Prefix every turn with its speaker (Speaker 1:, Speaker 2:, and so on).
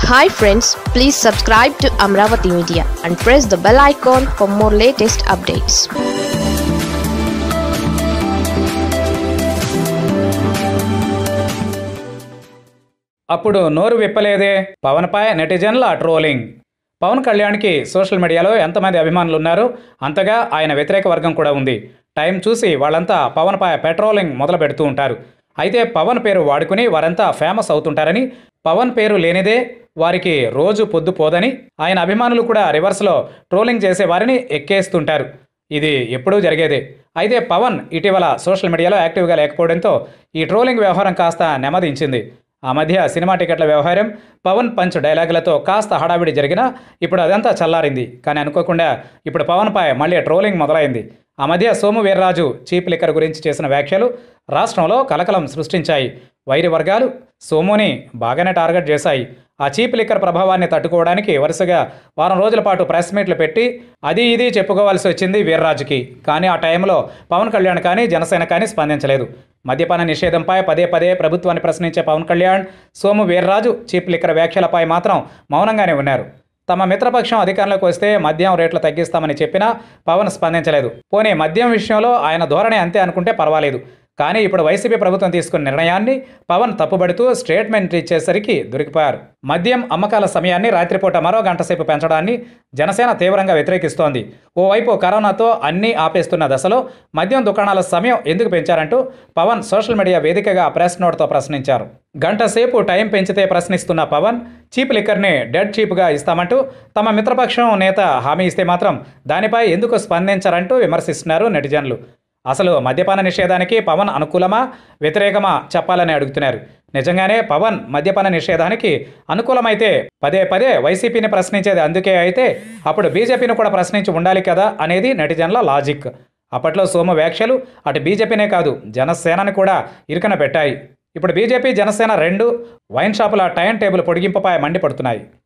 Speaker 1: hi friends please subscribe to Amaravati media and press the bell icon for more latest updates
Speaker 2: అప్పుడు నోరు విప్పలేదే పవన్పై నెటిజన్ల trolling Pawan కళ్యాణ్కి social మీడియాలో ఎంతమంది అభిమానులు ఉన్నారో అంతగా ఆయన వ్యతిరేక వర్గం కూడా ఉంది టైం చూసి వాళ్ళంతా పవన్పై పెట్రోలింగ్ మొదలు పెడుతూ ఉంటారు అయితే పవన్ పేరు వాడుకుని వారంతా ఫేమస్ అవుతుంటారని పవన్ పేరు లేనిదే వారికి రోజు పొద్దు పోదని ఆయన అభిమానులు కూడా రివర్స్లో ట్రోలింగ్ చేసే వారిని ఎక్కేస్తుంటారు ఇది ఎప్పుడూ జరిగేదే అయితే పవన్ ఇటీవల సోషల్ మీడియాలో యాక్టివ్గా లేకపోవడంతో ఈ ట్రోలింగ్ వ్యవహారం కాస్త నెమ్మదించింది ఆ మధ్య సినిమా టికెట్ల వ్యవహారం పవన్ పంచ్ డైలాగులతో కాస్త హడావిడి జరిగినా ఇప్పుడు అదంతా చల్లారింది కానీ అనుకోకుండా ఇప్పుడు పవన్పై మళ్ళీ ట్రోలింగ్ మొదలైంది ఆ మధ్య సోము వీర్రాజు చీప్ లిక్కర్ గురించి చేసిన వ్యాఖ్యలు రాష్ట్రంలో కలకలం సృష్టించాయి వైరి వర్గాలు సోముని బాగానే టార్గెట్ చేశాయి ఆ చీప్ లిక్కర్ ప్రభావాన్ని తట్టుకోవడానికి వరుసగా వారం రోజుల పాటు ప్రెస్ మీట్లు పెట్టి అది ఇది చెప్పుకోవాల్సి వచ్చింది వీర్రాజుకి కానీ ఆ టైంలో పవన్ కళ్యాణ్ కానీ జనసేన కానీ స్పందించలేదు మద్యపాన నిషేధంపై పదే పదే ప్రభుత్వాన్ని ప్రశ్నించే పవన్ కళ్యాణ్ సోము వీర్రాజు చీప్ లిక్కర్ వ్యాఖ్యలపై మాత్రం మౌనంగానే ఉన్నారు తమ మిత్రపక్షం అధికారంలోకి వస్తే మద్యం రేట్లు తగ్గిస్తామని చెప్పినా పవన్ స్పందించలేదు పోనీ మద్యం విషయంలో ఆయన ధోరణి అంతే అనుకుంటే పర్వాలేదు కానీ ఇప్పుడు వైసీపీ ప్రభుత్వం తీసుకున్న నిర్ణయాన్ని పవన్ తప్పుబడుతూ స్టేట్మెంట్ ఇచ్చేసరికి దొరికిపోయారు మద్యం అమ్మకాల సమయాన్ని రాత్రిపూట మరో గంట సేపు పెంచడాన్ని జనసేన తీవ్రంగా వ్యతిరేకిస్తోంది ఓవైపు కరోనాతో అన్నీ ఆపేస్తున్న దశలో మద్యం దుకాణాల సమయం ఎందుకు పెంచారంటూ పవన్ సోషల్ మీడియా వేదికగా ప్రెస్ నోట్తో ప్రశ్నించారు గంట సేపు టైం పెంచితే ప్రశ్నిస్తున్న పవన్ చీప్ లిక్కర్ని డెడ్ చీప్గా ఇస్తామంటూ తమ మిత్రపక్షం నేత హామీ ఇస్తే మాత్రం దానిపై ఎందుకు స్పందించారంటూ విమర్శిస్తున్నారు నెటిజన్లు అసలు మద్యపాన నిషేధానికి పవన్ అనుకూలమా వ్యతిరేకమా చెప్పాలని అడుగుతున్నారు నిజంగానే పవన్ మద్యపాన నిషేధానికి అనుకూలమైతే పదే పదే వైసీపీని ప్రశ్నించేది అందుకే అయితే అప్పుడు బీజేపీని కూడా ప్రశ్నించి ఉండాలి కదా అనేది నెటిజన్ల లాజిక్ అప్పట్లో సోము వ్యాఖ్యలు అటు బీజేపీనే కాదు జనసేనని కూడా ఇరుకన పెట్టాయి ఇప్పుడు బీజేపీ జనసేన రెండు వైన్ షాపుల టైం టేబుల్ పొడిగింపుపై మండిపడుతున్నాయి